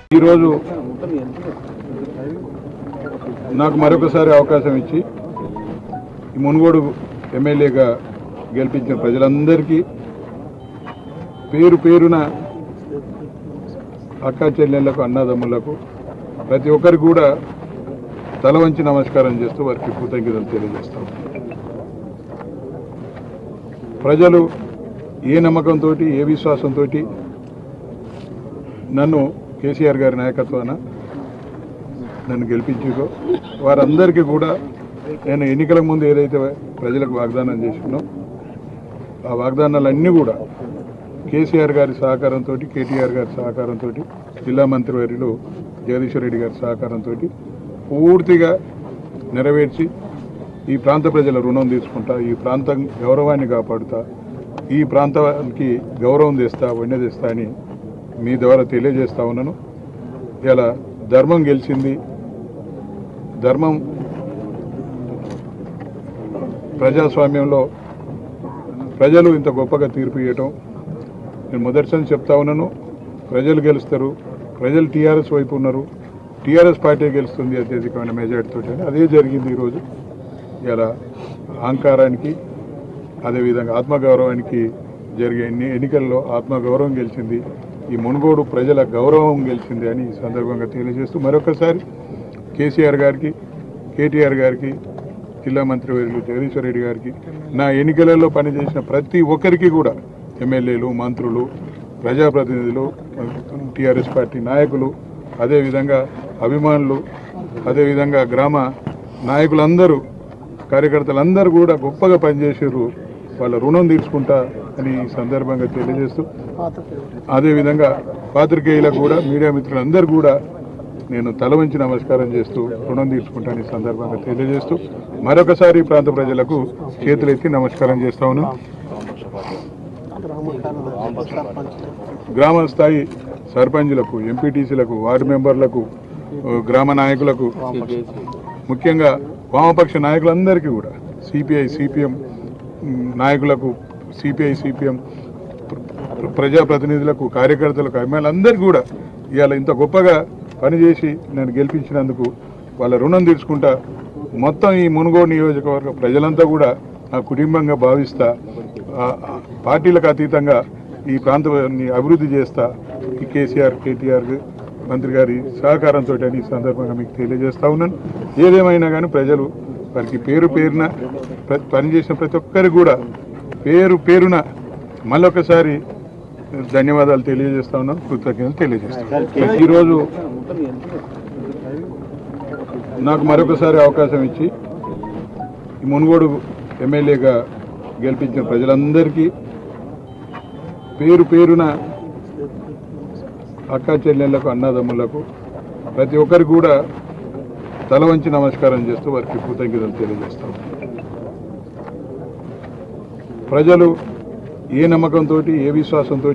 ఈరోజు నాకు మరొకసారి అవకాశం ఇచ్చి ఈ మునుగోడు ఎమ్మెల్యేగా గెలిపించిన ప్రజలందరికీ పేరు పేరున అక్కా చెల్లెళ్లకు అన్నదమ్ములకు ప్రతి ఒక్కరికి కూడా తల వంచి నమస్కారం చేస్తూ వారికి కృతజ్ఞతలు తెలియజేస్తాం ప్రజలు ఏ నమ్మకంతో ఏ విశ్వాసంతో నన్ను కేసీఆర్ గారి నాయకత్వాన నన్ను గెలిపించుకో వారందరికీ కూడా నేను ఎన్నికల ముందు ఏదైతే ప్రజలకు వాగ్దానం చేసినో ఆ వాగ్దానాలన్నీ కూడా కేసీఆర్ గారి సహకారంతో కేటీఆర్ గారి సహకారంతో జిల్లా మంత్రివర్యులు జగదీశ్వర్ రెడ్డి గారి సహకారంతో పూర్తిగా నెరవేర్చి ఈ ప్రాంత ప్రజల రుణం తీసుకుంటా ఈ ప్రాంతం గౌరవాన్ని కాపాడుతా ఈ ప్రాంతానికి గౌరవం తెస్తా వన్య తెస్తా అని మీ ద్వారా తెలియజేస్తా ఉన్నాను ఇలా ధర్మం గెలిచింది ధర్మం ప్రజాస్వామ్యంలో ప్రజలు ఇంత గొప్పగా తీర్పు ఇవ్వటం నేను మొదటిసారి చెప్తా ఉన్నాను ప్రజలు గెలుస్తారు ప్రజలు టీఆర్ఎస్ వైపు ఉన్నారు టీఆర్ఎస్ పార్టీ గెలుస్తుంది అత్యధికమైన మెజార్టీతో అని అదే జరిగింది ఈరోజు ఇలా అహంకారానికి అదేవిధంగా ఆత్మగౌరవానికి జరిగే ఎన్ని ఎన్నికల్లో ఆత్మగౌరవం గెలిచింది ఈ మునుగోడు ప్రజల గౌరవం గెలిచింది అని ఈ సందర్భంగా తెలియజేస్తూ మరొకసారి కేసీఆర్ గారికి కేటీఆర్ గారికి జిల్లా మంత్రివర్యులు జగదీశ్వర్ రెడ్డి గారికి నా ఎన్నికలలో పనిచేసిన ప్రతి ఒక్కరికి కూడా ఎమ్మెల్యేలు మంత్రులు ప్రజాప్రతినిధులు టీఆర్ఎస్ పార్టీ నాయకులు అదేవిధంగా అభిమానులు అదేవిధంగా గ్రామ నాయకులందరూ కార్యకర్తలందరూ కూడా గొప్పగా పనిచేసారు వాళ్ళ రుణం తీర్చుకుంటా అని ఈ సందర్భంగా తెలియజేస్తూ అదేవిధంగా పాత్రికేయులకు కూడా మీడియా మిత్రులందరూ కూడా నేను తల వంచి నమస్కారం చేస్తూ రుణం తీసుకుంటాను ఈ సందర్భంగా తెలియజేస్తూ మరొకసారి ఈ ప్రాంత ప్రజలకు చేతులెత్తి నమస్కారం చేస్తా ఉన్నాను గ్రామ స్థాయి సర్పంచులకు ఎంపీటీసీలకు వార్డు మెంబర్లకు ఆ, గ్రామ నాయకులకు ముఖ్యంగా వామపక్ష నాయకులందరికీ కూడా సిపిఐ సిపిఎం నాయకులకు సిపిఐ సిపిఎం ప్రజాప్రతినిధులకు కార్యకర్తలకు అభిమానులందరికీ కూడా ఇవాళ ఇంత గొప్పగా పనిచేసి నేను గెలిపించినందుకు వాళ్ళ రుణం తీర్చుకుంటా మొత్తం ఈ మునుగోడు నియోజకవర్గ ప్రజలంతా కూడా నా కుటుంబంగా భావిస్తా ఆ, ఆ, పార్టీలకు అతీతంగా ఈ ప్రాంతాన్ని అభివృద్ధి చేస్తా ఈ కేసీఆర్ కేటీఆర్ మంత్రి గారి సహకారంతో అని ఈ సందర్భంగా మీకు తెలియజేస్తా ఉన్నాను ఏదేమైనా కానీ ప్రజలు వారికి పేరు పేరున ప్ర- పనిచేసిన ప్రతి ఒక్కరికి కూడా పేరు పేరున మళ్ళొకసారి ధన్యవాదాలు తెలియజేస్తా ఉన్నాను కృతజ్ఞతలు తెలియజేస్తాను ఈరోజు నాకు మరొకసారి అవకాశం ఇచ్చి ఈ మునుగోడు ఎమ్మెల్యేగా గెలిపించిన ప్రజలందరికీ పేరు పేరున అక్కా చెల్లెళ్లకు అన్నదమ్ములకు ప్రతి ఒక్కరికి కూడా తల వంచి నమస్కారం చేస్తూ వారికి కృతజ్ఞతలు తెలియజేస్తాం ప్రజలు ఏ నమ్మకంతో ఏ విశ్వాసంతో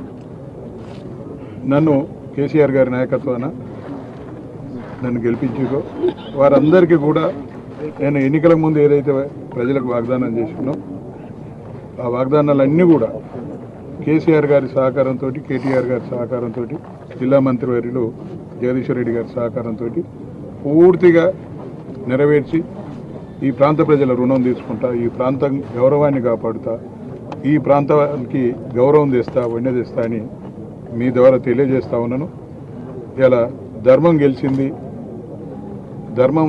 నన్ను కేసీఆర్ గారి నాయకత్వాన నన్ను గెలిపించుకో వారందరికీ కూడా నేను ఎన్నికల ముందు ఏదైతే ప్రజలకు వాగ్దానం చేసినో ఆ వాగ్దానాలన్నీ కూడా కేసీఆర్ గారి సహకారంతో కేటీఆర్ గారి సహకారంతో జిల్లా మంత్రివర్యులు జగదీశ్వర్ రెడ్డి గారి సహకారంతో పూర్తిగా నెరవేర్చి ఈ ప్రాంత ప్రజల రుణం తీసుకుంటా ఈ ప్రాంతం గౌరవాన్ని కాపాడుతా ఈ ప్రాంతానికి గౌరవం తెస్తా వన్య తెస్తా అని మీ ద్వారా తెలియజేస్తా ఉన్నాను ఇలా ధర్మం గెలిచింది ధర్మం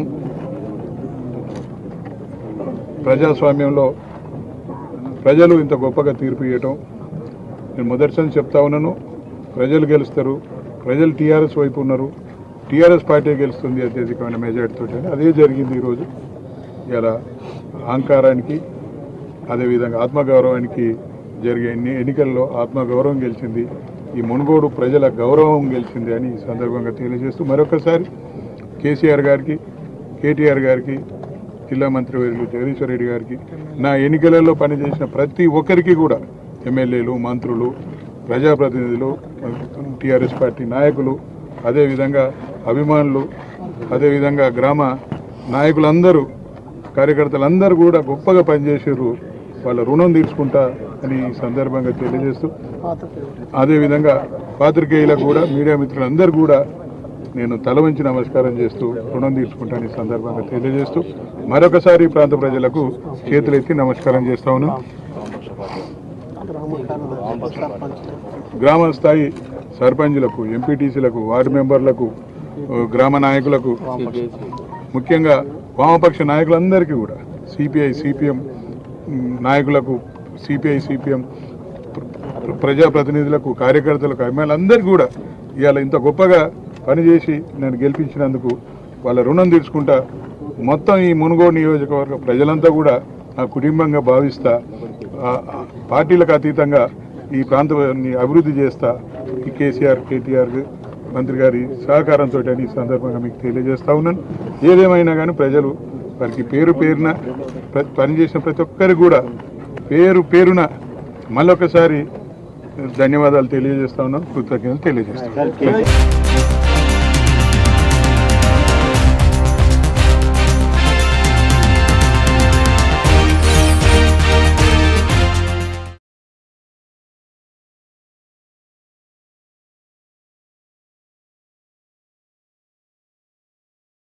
ప్రజాస్వామ్యంలో ప్రజలు ఇంత గొప్పగా తీర్పు ఇవ్వటం నేను మొదటిసారి చెప్తా ఉన్నాను ప్రజలు గెలుస్తారు ప్రజలు టీఆర్ఎస్ వైపు ఉన్నారు టీఆర్ఎస్ పార్టీ గెలుస్తుంది అత్యధికమైన మెజార్టీతో అని అదే జరిగింది ఈరోజు ఇలా అహంకారానికి అదేవిధంగా ఆత్మగౌరవానికి జరిగే ఎన్ని ఎన్నికల్లో ఆత్మగౌరవం గెలిచింది ఈ మునుగోడు ప్రజల గౌరవం గెలిచింది అని ఈ సందర్భంగా తెలియజేస్తూ మరొకసారి కేసీఆర్ గారికి కేటీఆర్ గారికి జిల్లా మంత్రివర్యులు జగదీశ్వర్ రెడ్డి గారికి నా ఎన్నికలలో పనిచేసిన ప్రతి ఒక్కరికి కూడా ఎమ్మెల్యేలు మంత్రులు ప్రజాప్రతినిధులు టీఆర్ఎస్ పార్టీ నాయకులు అదేవిధంగా అభిమానులు అదేవిధంగా గ్రామ నాయకులందరూ కార్యకర్తలందరూ కూడా గొప్పగా పనిచేసారు వాళ్ళ రుణం తీర్చుకుంటా అని ఈ సందర్భంగా తెలియజేస్తూ అదేవిధంగా పాత్రికేయులకు కూడా మీడియా మిత్రులందరూ కూడా నేను తల వంచి నమస్కారం చేస్తూ రుణం తీర్చుకుంటాను ఈ సందర్భంగా తెలియజేస్తూ మరొకసారి ఈ ప్రాంత ప్రజలకు చేతులెత్తి నమస్కారం చేస్తా ఉన్నాను గ్రామ స్థాయి సర్పంచులకు ఎంపీటీసీలకు వార్డు మెంబర్లకు ఆ, గ్రామ నాయకులకు ముఖ్యంగా వామపక్ష నాయకులందరికీ కూడా సిపిఐ సిపిఎం నాయకులకు సిపిఐ సిపిఎం ప్రజాప్రతినిధులకు కార్యకర్తలకు అభిమానులందరికీ కూడా ఇవాళ ఇంత గొప్పగా పనిచేసి నేను గెలిపించినందుకు వాళ్ళ రుణం తీర్చుకుంటా మొత్తం ఈ మునుగోడు నియోజకవర్గ ప్రజలంతా కూడా నా కుటుంబంగా భావిస్తా ఆ, ఆ, పార్టీలకు అతీతంగా ఈ ప్రాంతాన్ని అభివృద్ధి చేస్తా ఈ కేసీఆర్ కేటీఆర్ మంత్రి గారి సహకారంతో అని ఈ సందర్భంగా మీకు తెలియజేస్తా ఉన్నాను ఏదేమైనా కానీ ప్రజలు వారికి పేరు పేరున ప్ర- పనిచేసిన ప్రతి ఒక్కరికి కూడా పేరు పేరున మళ్ళొకసారి ధన్యవాదాలు తెలియజేస్తా ఉన్నాను కృతజ్ఞతలు తెలియజేస్తాను